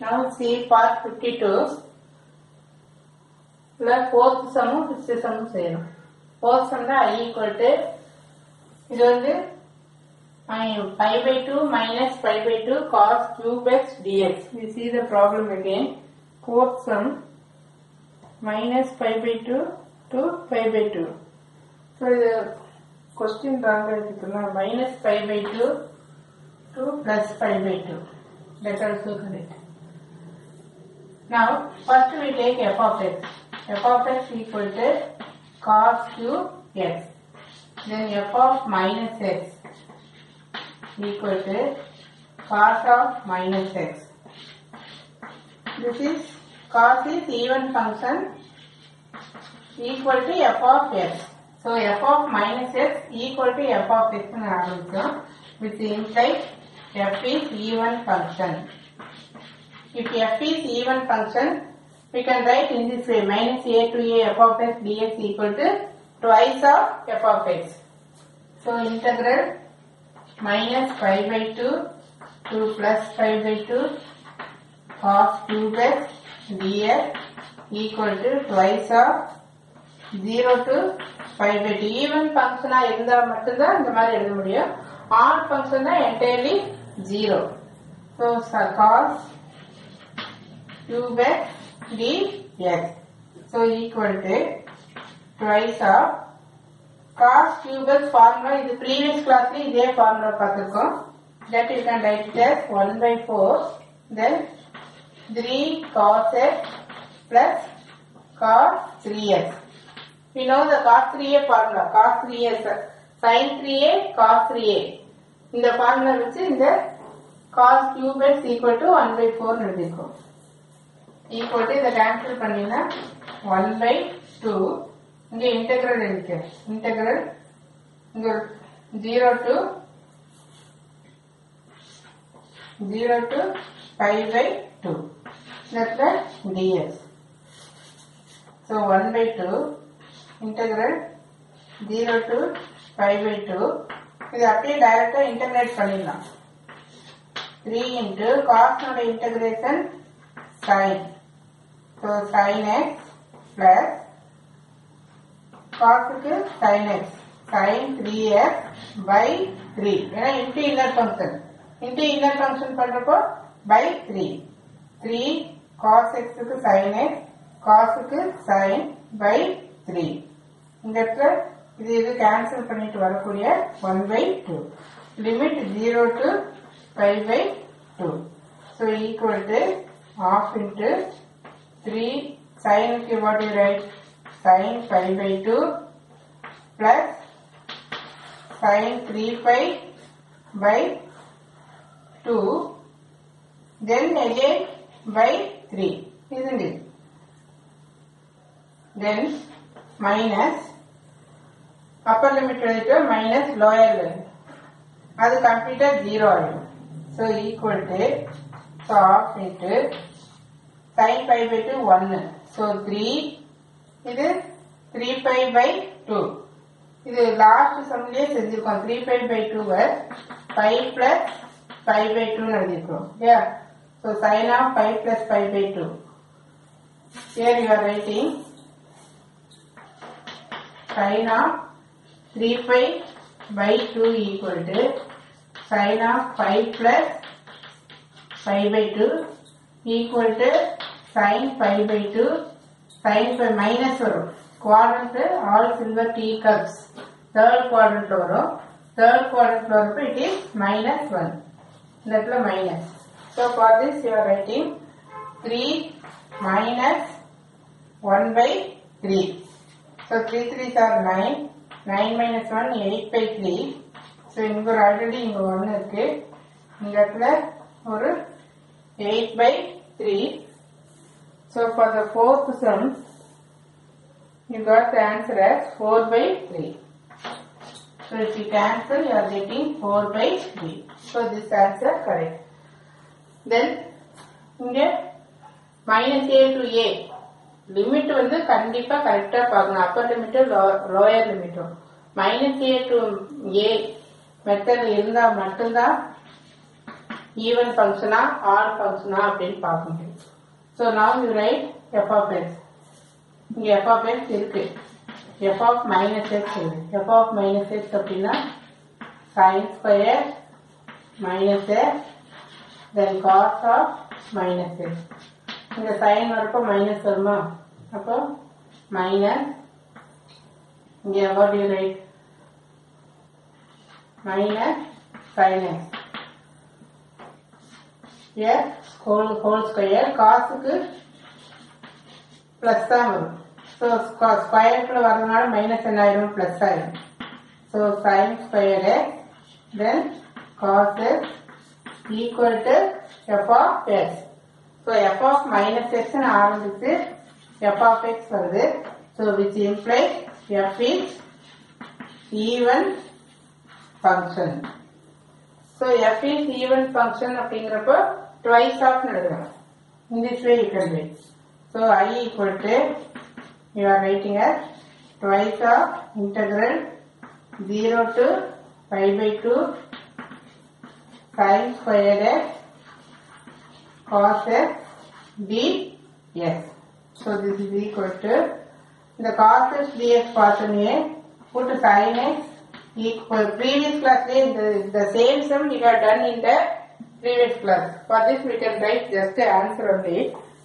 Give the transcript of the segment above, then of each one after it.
Now see part 52. இல்லை fourth சம்மும் fifth சம்மும் செய்யணும் fourth some தான் ஐ ஈக்குவல் டு இது வந்து pi by two minus pi by two cos cube x dx we see the problem again fourth sum minus pi by two to pi by two so இது question ராங்காக எடுத்துக்கலாம் minus pi by two to plus pi by two that also correct. Now, first we take f of x. f of x equal to cos cube x. Then f of minus x equal to cos of minus x. This is cos is even function equal to f of x. So f of minus x equal to f of x னு ஆரம்பிச்சோம் which implies f is even function. If f is even function, we can write in this way minus a to a f of x dx equal to twice of f of x. So integral minus pi by 2 to plus pi by 2 cos cube x dx equal to twice of 0 to pi by 2. Even function இருந்தா மட்டும்தான் இந்த மாதிரி எழுத முடியும் odd function தான் entirely 0. So cos cube x dx. So equal to twice of cos cube x formula இது previous classல இதே formula பார்த்திருக்கோம் that you can write it as 1 by 4 then 3 cos x plus cos 3x. We know the cos 3a formula cos 3a sin 3a cos 3a இந்த formula வச்சு இந்த cos cube x equal to 1 by 4 எழுதிருக்கோம் equal to இதை cancel பண்ணினா one by two இங்கே integral இருக்கு integral இங்க zero to zero to five by two that's ds so one by two integral zero to five by two இது அப்படியே டைரக்டா integrate பண்ணிடலாம் த்ரீ இன்ட்டு காஸ்னோட integration sin. So sin x plus cos க்கு sin x sin 3x by 3 ஏன்னா into inner function into inner function பண்றப்போ by 3 3 cos x க்கு sin x cos க்கு sin by 3 இந்த இடத்துல இது இது கேன்சல் பண்ணிட்டு வரக்கூடிய 1 by 2 limit 0 to 5 by 2 so equal to half into 3 sin okay, what you write sin 5 by 2 plus sin 3 pi by 2 then again by 3 isn't it then minus upper limit எழுதிட்டு minus lower limit அது கம்ப்ளீட்டா zero ஆயிடும் so equal to so of into sin pi by 2 1 so 3 இது 3 pi by 2 இது last சம்லயே செஞ்சிருக்கோம் 3 pi by 2 why 5 plus pi by 2 னு எழுதிருக்கோம் yeah so sin of 5 plus pi by 2 here you are writing sin of 3 pi by 2 equal to sin of 5 plus pi by 2 equal to sin pi by 2 sin pi minus வரும் quadrant all silver tea cups third quadrant வரும் third quadrant வரப்ப it is minus 1 இந்த இடத்துல minus so for this you are writing 3 minus 1 by 3 so 3 3s are 9 9 minus 1 8 by 3 so இங்க ஒரு already இங்க 1 இருக்கு இந்த இடத்துல ஒரு 8 by 3. So for the fourth sum, you got the answer as 4 by 3. So if you cancel, you are getting 4 by 3. So this answer correct. Then, இங்க minus a to a limit வந்து கண்டிப்பா கரெக்டா பார்க்கணும் அப்பர் லிமிட்டும் lower லிமிட்டும் minus a to a method இருந்தா மட்டும்தான் even ஃபங்க்ஷனா ஆட் ஃபங்க்ஷனா அப்படின்னு பார்க்க முடியும் so now you write f of x இங்க f of x இருக்கு f of minus x இருக்கு f of minus x அப்படின்னா sin square minus x then cos of minus x இந்த sin வரப்போ மைனஸ் வருமா அப்போ மைனஸ் இங்க what do you write minus sin x x whole whole square காசுக்கு plus தான் வரும் ஸோ ஸ்கொயருக்குள்ள வரதுனால மைனஸ் என்ன ஆயிடும் பிளஸ் ஆயிடும் so sine square x then cos x equal to f of x so f of minus எக்ஸ்னு ஆரம்பிச்சு f of x வருது so which imply f is even function so f is even function அப்படிங்கிறப்போ twice of எழுதுறோம் In this way you can write. So i equal to you are writing as twice of integral 0 to pi by 2 sin square x cos x dx. So this is equal to the cos x dx பார்த்தோமே put sin x equal previous class the, the same sum we have done in the previous class. For this we can write just the answer only.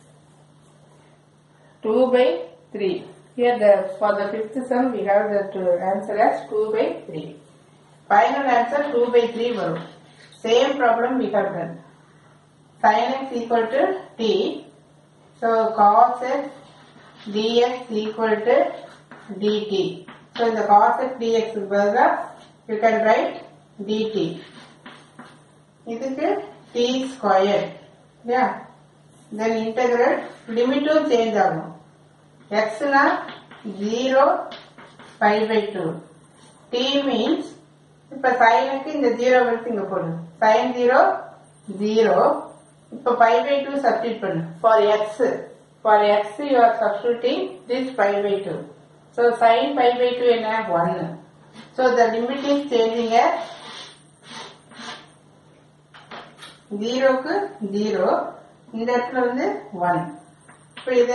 2 by 3. Here the for the fifth sum we have the to answer as 2 by 3. Final answer 2 by 3 வரும். Same problem we have done. Sin x equal to t. So cos x dx equal to dt. So in the cos x dx க்கு பதிலா you can write dt. இதுக்கு t square இல்லையா then integral லிமிட்டும் change ஆகும் எக்ஸ்னா zero five by two t means இப்போ சைனுக்கு இந்த ஜீரோ எடுத்து இங்கே போடு சைன் ஜீரோ ஜீரோ இப்போ ஃபைவ் பை டூ சப்ஸ்டிட் பண்ணு for x for x you are substituting this five by two so sine five by two என்ன ஒன்னு so the limit is changing ஜீரோக்கு ஜீரோ இந்த இடத்துல வந்து ஒன் இப்போ இதை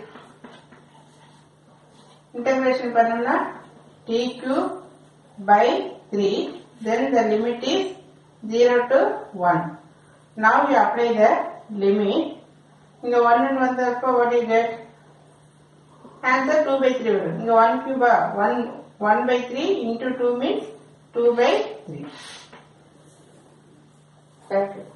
இன்டகிரேஷன் பண்ணோம்னா டி கியூ by three then the limit is zero to one now you apply the limit இங்க ஒன்னு வந்தப்போ what is get answer two by three வரும் இங்க ஒன் கியூபா one one by three into two means two by three thank you